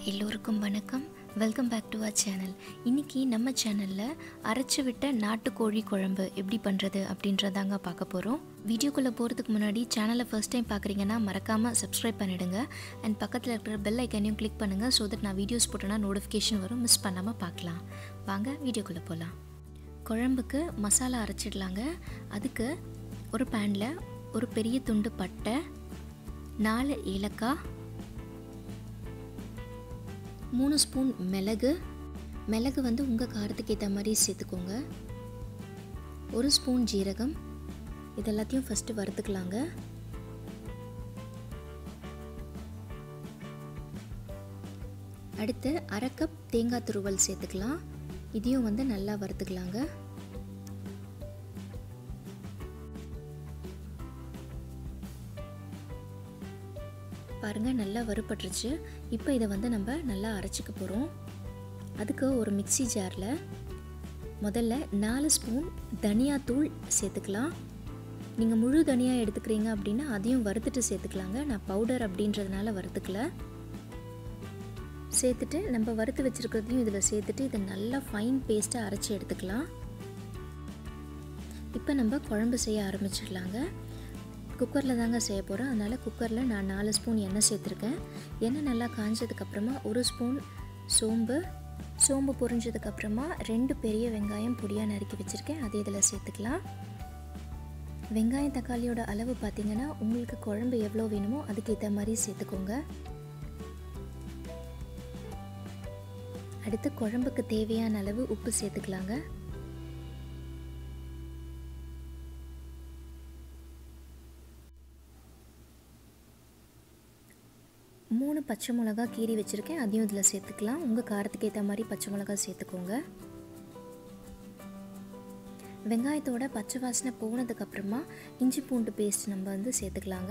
எல்லோருக்கும் வணக்கம் welcome back to our channel இன்றைக்கி நம்ம சேனலில் அரைச்சி விட்ட நாட்டுக்கோழி குழம்பு எப்படி பண்ணுறது அப்படின்றதாங்க பார்க்க போகிறோம் வீடியோக்குள்ளே போகிறதுக்கு முன்னாடி சேனலை ஃபர்ஸ்ட் டைம் பார்க்குறீங்கன்னா மறக்காமல் சப்ஸ்கிரைப் பண்ணிவிடுங்க அண்ட் பக்கத்தில் இருக்கிற பெல் ஐக்கனையும் கிளிக் பண்ணுங்கள் ஸோ தட் நான் வீடியோஸ் போட்டேன்னா நோட்டிஃபிகேஷன் வரும் மிஸ் பண்ணாமல் பார்க்கலாம் வாங்க வீடியோக்குள்ளே போகலாம் குழம்புக்கு மசாலா அரைச்சிடலாங்க அதுக்கு ஒரு பேனில் ஒரு பெரிய துண்டு பட்டை நாலு ஏலக்காய் மூணு ஸ்பூன் மிளகு மிளகு வந்து உங்கள் காரத்துக்கு ஏற்ற மாதிரி சேர்த்துக்கோங்க ஒரு ஸ்பூன் ஜீரகம் இது எல்லாத்தையும் ஃபஸ்ட்டு வறுத்துக்கலாங்க அடுத்து அரை கப் தேங்காய் துருவல் சேர்த்துக்கலாம் இதையும் வந்து நல்லா வறுத்துக்கலாங்க பாருங்கள் நல்லா வறுபட்டுருச்சு இப்போ இதை வந்து நம்ம நல்லா அரைச்சிக்க போகிறோம் அதுக்கு ஒரு மிக்சி ஜாரில் முதல்ல நாலு ஸ்பூன் தனியாத்தூள் சேர்த்துக்கலாம் நீங்கள் முழு தனியாக எடுத்துக்கிறீங்க அப்படின்னா அதையும் வறுத்துட்டு சேர்த்துக்கலாங்க நான் பவுடர் அப்படின்றதுனால வறுத்துக்கல சேர்த்துட்டு நம்ம வறுத்து வச்சுருக்கிறதையும் இதில் சேர்த்துட்டு இதை நல்லா ஃபைன் பேஸ்ட்டாக அரைச்சி எடுத்துக்கலாம் இப்போ நம்ம குழம்பு செய்ய ஆரம்பிச்சிடலாங்க குக்கரில் தாங்க செய்ய போகிறோம் அதனால் குக்கரில் நான் நாலு ஸ்பூன் எண்ணெய் சேர்த்துருக்கேன் எண்ணெய் நல்லா காஞ்சதுக்கப்புறமா ஒரு ஸ்பூன் சோம்பு சோம்பு பொரிஞ்சதுக்கப்புறமா ரெண்டு பெரிய வெங்காயம் பொடியாக நறுக்கி வச்சுருக்கேன் அதை இதில் சேர்த்துக்கலாம் வெங்காயம் தக்காளியோட அளவு பார்த்திங்கன்னா உங்களுக்கு குழம்பு எவ்வளோ வேணுமோ அதுக்கேற்ற மாதிரி சேர்த்துக்கோங்க அடுத்து குழம்புக்கு தேவையான அளவு உப்பு சேர்த்துக்கலாங்க மூணு பச்சை மிளகா கீறி வச்சுருக்கேன் அதையும் இதில் சேர்த்துக்கலாம் உங்கள் காரத்துக்கு ஏற்ற மாதிரி பச்சை மிளகா சேர்த்துக்கோங்க வெங்காயத்தோட பச்சை வாசனை போனதுக்கப்புறமா இஞ்சி பூண்டு பேஸ்ட் நம்ம வந்து சேர்த்துக்கலாங்க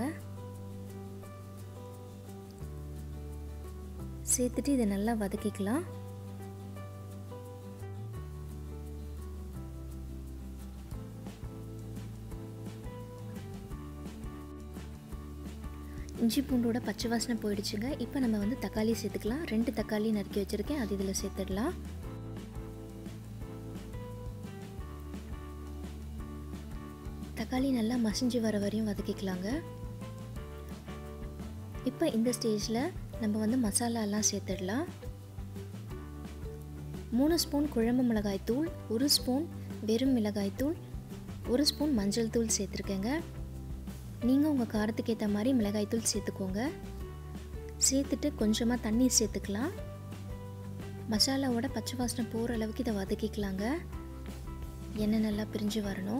சேர்த்துட்டு இதை நல்லா வதக்கிக்கலாம் இஞ்சி பூண்டோட பச்சை வாசனை போயிடுச்சுங்க இப்போ நம்ம வந்து தக்காளி சேர்த்துக்கலாம் ரெண்டு தக்காளி நறுக்கி வச்சுருக்கேன் அது இதில் சேர்த்துடலாம் தக்காளி நல்லா மசிஞ்சு வர வரையும் வதக்கிக்கலாங்க இப்போ இந்த ஸ்டேஜில் நம்ம வந்து மசாலாலாம் சேர்த்துடலாம் மூணு ஸ்பூன் குழம்பு மிளகாய் தூள் ஒரு ஸ்பூன் வெறும் மிளகாய் தூள் ஒரு ஸ்பூன் மஞ்சள் தூள் சேர்த்துருக்கேங்க நீங்கள் உங்கள் காரத்துக்கு ஏற்ற மாதிரி மிளகாய்த்தூள் சேர்த்துக்கோங்க சேர்த்துட்டு கொஞ்சமாக தண்ணீர் சேர்த்துக்கலாம் மசாலாவோட பச்சை வாசனை போகிற அளவுக்கு இதை வதக்கிக்கலாங்க எண்ணெய் நல்லா பிரிஞ்சு வரணும்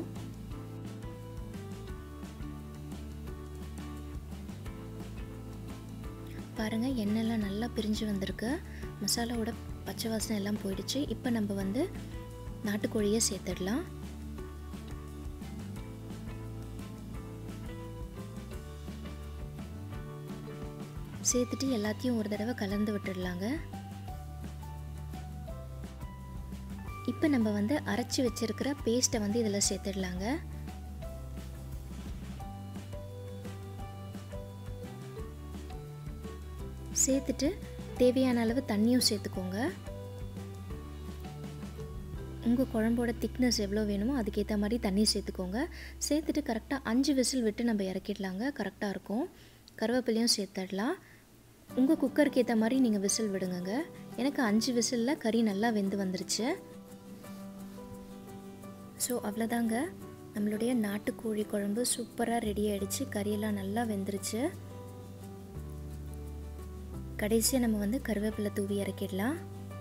பாருங்கள் எண்ணெய்லாம் நல்லா பிரிஞ்சு வந்திருக்கு மசாலாவோட பச்சை வாசனை எல்லாம் போயிடுச்சு இப்போ நம்ம வந்து நாட்டுக்கோழியை சேர்த்துடலாம் சேர்த்துட்டு எல்லாத்தையும் ஒரு தடவை கலந்து விட்டுடலாங்க இப்போ நம்ம வந்து அரைச்சி வச்சிருக்கிற பேஸ்ட்டை வந்து இதில் சேர்த்துடலாங்க சேர்த்துட்டு தேவையான அளவு தண்ணியும் சேர்த்துக்கோங்க உங்கள் குழம்போட திக்னஸ் எவ்வளோ வேணுமோ அதுக்கேற்ற மாதிரி தண்ணி சேர்த்துக்கோங்க சேர்த்துட்டு கரெக்டாக அஞ்சு விசில் விட்டு நம்ம இறக்கிடலாங்க கரெக்டாக இருக்கும் கருவேப்பிலையும் சேர்த்துடலாம் உங்கள் குக்கருக்கு ஏற்ற மாதிரி நீங்கள் விசில் விடுங்கங்க எனக்கு அஞ்சு விசிலில் கறி நல்லா வெந்து வந்துருச்சு ஸோ அவ்வளோதாங்க நம்மளுடைய நாட்டுக்கோழி குழம்பு சூப்பராக ரெடி ஆகிடுச்சு கறியெல்லாம் நல்லா வெந்துருச்சு கடைசியாக நம்ம வந்து கருவேப்பிலை தூவி இறக்கிடலாம்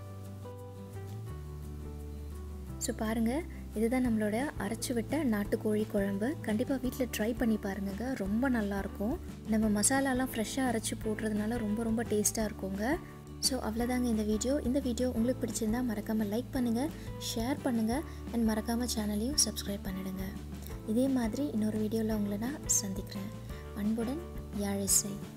ஸோ பாருங்கள் இதுதான் நம்மளோட அரைச்சி விட்ட நாட்டுக்கோழி குழம்பு கண்டிப்பாக வீட்டில் ட்ரை பண்ணி பாருங்க ரொம்ப நல்லாயிருக்கும் நம்ம மசாலாலாம் ஃப்ரெஷ்ஷாக அரைச்சி போடுறதுனால ரொம்ப ரொம்ப டேஸ்ட்டாக இருக்குங்க ஸோ அவ்வளோதாங்க இந்த வீடியோ இந்த வீடியோ உங்களுக்கு பிடிச்சிருந்தா மறக்காமல் லைக் பண்ணுங்கள் ஷேர் பண்ணுங்கள் அண்ட் மறக்காமல் சேனலையும் சப்ஸ்கிரைப் பண்ணிடுங்க இதே மாதிரி இன்னொரு வீடியோவில் உங்களை நான் சந்திக்கிறேன் அன்புடன் யாழிசை